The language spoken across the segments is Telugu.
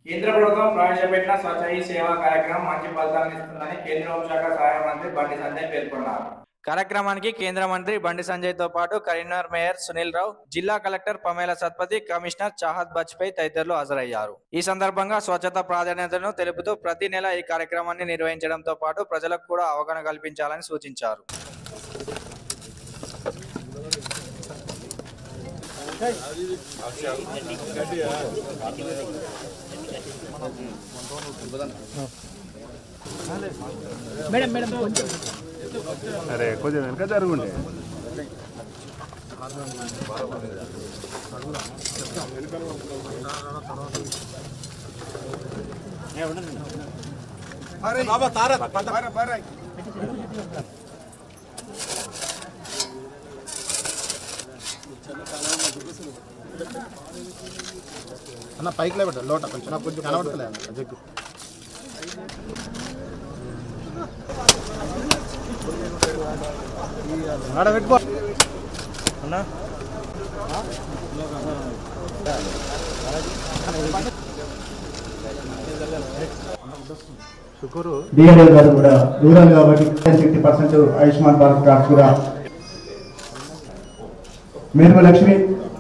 కేంద్ర ప్రభుత్వం ప్రవేశపెట్టిన స్వచ్ఛ హీ సేవా కార్యక్రమం మంచి ఫలితాలను ఇస్తుందని కేంద్ర హోంశాఖ సహాయ మంత్రి బండి సంజయ్ పేర్కొన్నారు కార్యక్రమానికి కేంద్ర మంత్రి బండి సంజయ్ తో పాటు కరీంనగర్ మేయర్ సునీల్ రావు జిల్లా collector Pamela Satpathy commissioner Chahat Bajpai తదితరులు హాజరయ్యారు ఈ సందర్భంగా స్వచ్ఛత ప్రాధాన్యతను తెలుపుతూ ప్రతి నెల ఈ కార్యక్రమాన్ని నిర్వహించడంతో పాటు ప్రజలకు కూడా అవగాహన కల్పించాలని సూచించారు అరే కొంచెం వెనక జరుగుండే అన్న పైకి లేబట్ట లోట కొంచెం నాకు కొంచెం కనబడతలే అన్న జగ్గు ఆడ పెట్టుకో అన్నా డిఎల్ఏ గారు కూడా రూరల్ కాబట్టి sixty percent Ayushman Bharat cards కూడా మేరుగు లక్ష్మి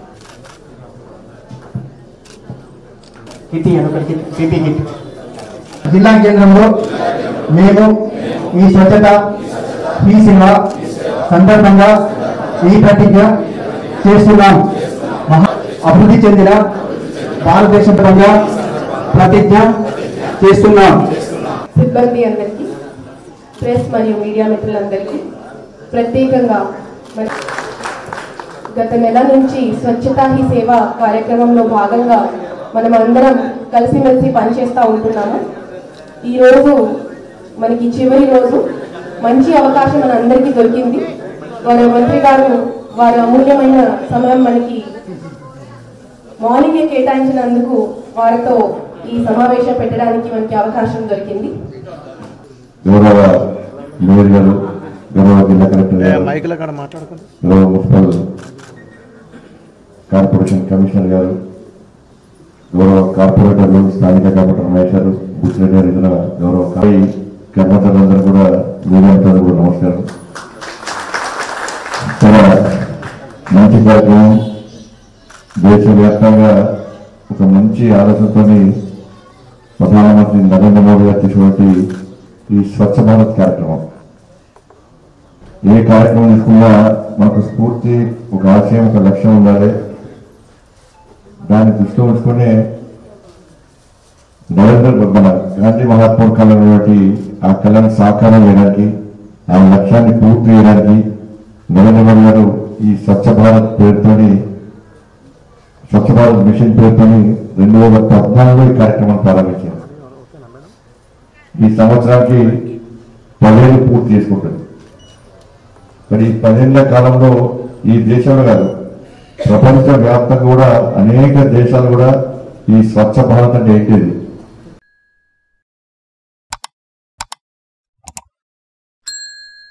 కిటి అనుకటి కిటి కిట్ జిల్లా కేంద్రంలో మేము ఈ స్వచ్ఛత ఈ సేవ సందర్భంగా ఈ ప్రతిజ్ఞ చేస్తున్నాం మహా అభివృద్ధి చెందిన భారతదేశం పరంగా ప్రతిజ్ఞ చేస్తున్నాం సిబ్బంది అందరికీ ప్రెస్ మరియు మీడియా మిత్రులందరికీ ప్రత్యేకంగా మన గత నెల నుంచి స్వచ్ఛతా హీ సేవ కార్యక్రమంలో భాగంగా మనం అందరం కలిసిమెలిసి పనిచేస్తూ ఉంటున్నాము ఈరోజు మనకి చివరి రోజు మంచి అవకాశం మన అందరికీ దొరికింది వారి మంత్రి గారు వారి అమూల్యమైన సమయం మనకి మార్నింగే కేటాయించినందుకు వారితో ఈ సమావేశం పెట్టడానికి మనకి అవకాశం దొరికింది గౌరవ మేయర్ గారు గౌరవ జిల్లా కలెక్టర్ గారు మైకుల కాడ మాట్లాడుకుంటా గౌరవ మున్సిపల్ కార్పొరేషన్ కమిషనర్ గారు గౌరవ కార్పొరేటర్లు స్థానిక కార్పొరేటర్ మహేష్ గారు బుచ్చిరెడ్డి గారు ఇతర గౌరవ కాయి కర్మచారులందరూ కూడా మీడియా కూడా నమస్కారం చాలా మంచి కార్యక్రమం దేశవ్యాప్తంగా ఒక మంచి ఆలోచనతోని ప్రధానమంత్రి నరేంద్ర మోడీ గారు తీసుకున్నటువంటి ఈ స్వచ్ఛ భారత్ కార్యక్రమం ఏ కార్యక్రమం తీసుకున్నా మనకు స్ఫూర్తి ఒక ఆశయం ఒక లక్ష్యం ఉండాలి దాన్ని దృష్టిలో ఉంచుకొని నరేంద్ర మన గాంధీ మహాత్ముడు కళ ఆ కళను సాకారం చేయడానికి ఆ లక్ష్యాన్ని పూర్తి చేయడానికి నరేంద్ర మోడీ గారు ఈ స్వచ్ఛ భారత్ పేరుతోని స్వచ్ఛ భారత్ మిషన్ పేరుతోని రెండు వేల పద్నాలుగులో ఈ కార్యక్రమాన్ని ప్రారంభించారు ఈ సంవత్సరానికి పదేళ్ళు పూర్తి చేసుకుంటుంది మరి ఈ పదేళ్ల కాలంలో ఈ దేశంలో కాదు ప్రపంచ వ్యాప్తంగా కూడా అనేక దేశాలు కూడా ఈ స్వచ్ఛ భారత్ అంటే ఏంటిది